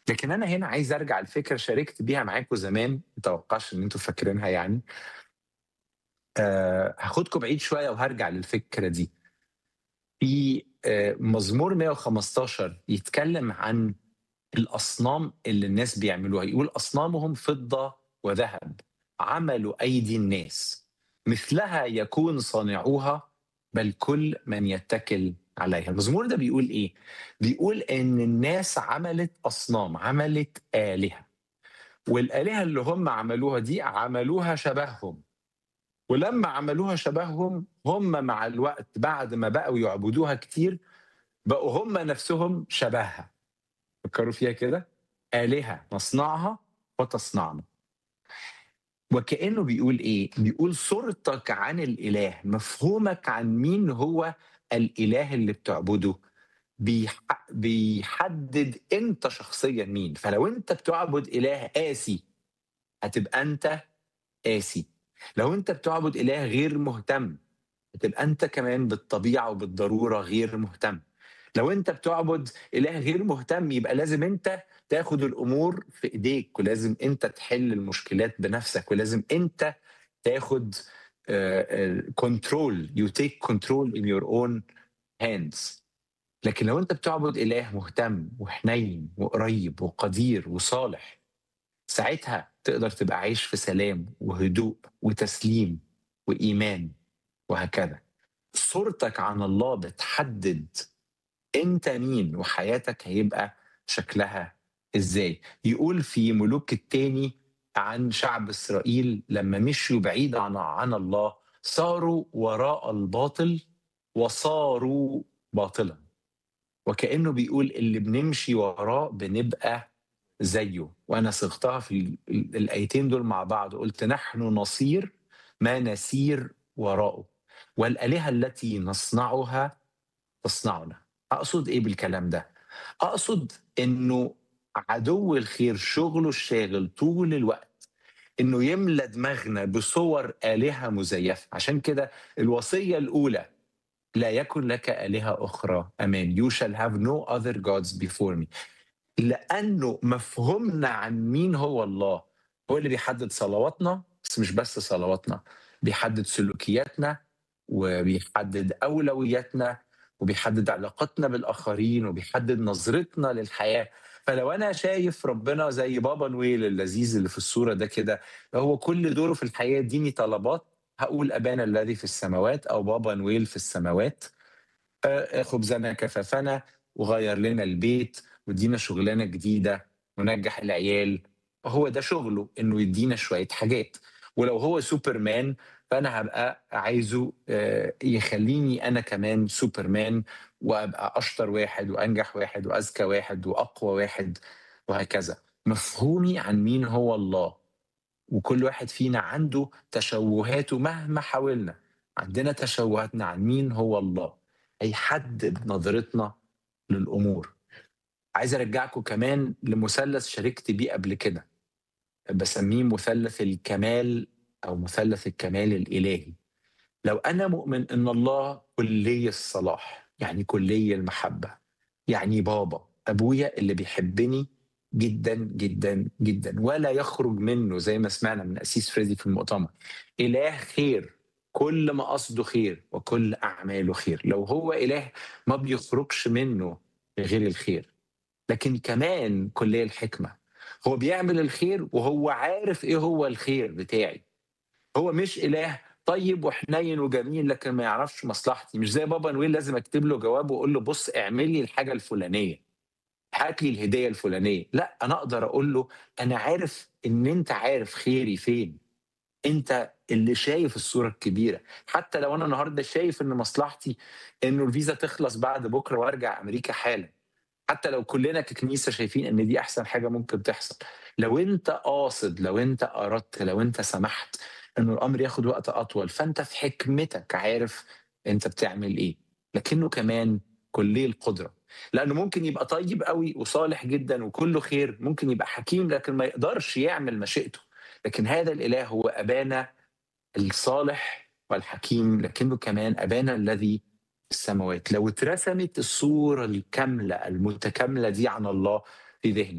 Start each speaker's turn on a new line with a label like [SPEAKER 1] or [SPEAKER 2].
[SPEAKER 1] لكن أنا هنا عايز أرجع لفكرة شاركت بيها معاكم زمان، ما أتوقعش إن أنتم فاكرينها يعني. آآ هاخدكم بعيد شوية وهارجع للفكرة دي. في آآ مزمور 115 يتكلم عن الأصنام اللي الناس بيعملوها، يقول: "أصنامهم فضة وذهب، عمل أيدي الناس، مثلها يكون صانعوها، بل كل من يتكل عليها." المزمور ده بيقول إيه؟ بيقول إن الناس عملت أصنام، عملت آلهة، والآلهة اللي هم عملوها دي عملوها شبههم، ولمّا عملوها شبههم، هم مع الوقت بعد ما بقوا يعبدوها كتير، بقوا هم نفسهم شبهها. فكروا فيها كده، آلهة نصنعها وتصنعنا. وكأنه بيقول إيه؟ بيقول صورتك عن الإله، مفهومك عن مين هو الإله اللي بتعبده، بيح بيحدد أنت شخصيًا مين، فلو أنت بتعبد إله قاسي، هتبقى أنت قاسي، لو أنت بتعبد إله غير مهتم، هتبقى أنت كمان بالطبيعة وبالضرورة غير مهتم. لو أنت بتعبد إله غير مهتم، يبقى لازم أنت تاخد الأمور في إيديك، ولازم أنت تحل المشكلات بنفسك، ولازم أنت تاخد آآ آآ control you take control in your own hands. لكن لو أنت بتعبد إله مهتم وحنين وقريب وقدير وصالح، ساعتها تقدر تبقى عايش في سلام وهدوء وتسليم وإيمان وهكذا. صورتك عن الله بتحدد أنت مين وحياتك هيبقى شكلها إزاي. يقول في ملوك التاني عن شعب إسرائيل لمّا مشيوا بعيد عن عن الله، صاروا وراء الباطل وصاروا باطلًا. وكأنه بيقول اللي بنمشي وراه بنبقى زيه، وأنا صيغتها في ال ال الآيتين دول مع بعض، قُلت نحن نصير ما نسير وراءه، والآلهة التي نصنعها تصنعنا. أقصد إيه بالكلام ده؟ أقصد إنه عدو الخير شغله الشاغل طول الوقت إنه يملى دماغنا بصور آلهة مزيفة، عشان كده الوصية الأولى لا يكن لك آلهة أخرى أمامي you shall have no other gods before me. لأنه مفهومنا عن مين هو الله هو اللي بيحدد صلواتنا، بس مش بس صلواتنا، بيحدد سلوكياتنا، وبيحدد أولوياتنا، وبيحدد علاقاتنا بالآخرين، وبيحدد نظرتنا للحياة. فلو أنا شايف ربنا زي بابا نويل اللذيذ اللي في الصورة ده كده، هو كل دوره في الحياة يديني طلبات، هاقول أبانا الذي في السماوات أو بابا نويل في السماوات، آآ خبزنا كفافنا، وغيّر لنا البيت، وادينا شغلانة جديدة، ونجّح العيال. هو ده شغله إنه يدينا شوية حاجات، ولو هو سوبرمان فأنا هابقى عايزه آآ يخلّيني أنا كمان سوبرمان، وأبقى أشطر واحد وأنجح واحد وأذكى واحد وأقوى واحد وهكذا. مفهومي عن مين هو الله، وكل واحد فينا عنده تشوّهاته مهما حاولنا، عندنا تشوّهاتنا عن مين هو الله، هيحدد نظرتنا للأمور. عايز أرجّعكم كمان لمثلث شاركت بيه قبل كده، باسميه مثلث الكمال أو مثلث الكمال الإلهي. لو أنا مؤمن إن الله كلّي الصلاح، يعني كلّي المحبة، يعني بابا، أبويا اللي بيحبني جدًا، جدًا، جدًا، ولا يخرج منه زي ما سمعنا من قسيس فريدي في المؤتمر، إله خير، كل مقاصده خير، وكل أعماله خير. لو هو إله ما بيخرجش منه غير الخير. لكن كمان كلّي الحكمة، هو بيعمل الخير وهو عارف إيه هو الخير بتاعي. هو مش إله طيب وحنين وجميل لكن ما يعرفش مصلحتي، مش زي بابا نويل لازم أكتب له جواب وأقول له بُص اعمل لي الحاجة الفلانية، هات لي الهدية الفلانية، لأ أنا أقدر أقول له أنا عارف إن أنت عارف خيري فين، أنت اللي شايف الصورة الكبيرة، حتى لو أنا النهارده شايف إن مصلحتي إنه الفيزا تخلص بعد بُكرة وأرجع أمريكا حالًا، حتى لو كلنا ككنيسة شايفين إن دي أحسن حاجة ممكن تحصل، لو أنت قاصد، لو أنت أردت، لو أنت سمحت إنه الأمر ياخد وقت أطول، فأنت في حكمتك عارف أنت بتعمل إيه، لكنه كمان كلّي القدرة، لأنه ممكن يبقى طيب أوي وصالح جدًا وكلّه خير، ممكن يبقى حكيم لكن ما يقدرش يعمل مشيئته، لكن هذا الإله هو أبانا الصالح والحكيم، لكنه كمان أبانا الذي في السماوات. لو اترسمت الصورة الكاملة المتكاملة دي عن الله في ذهني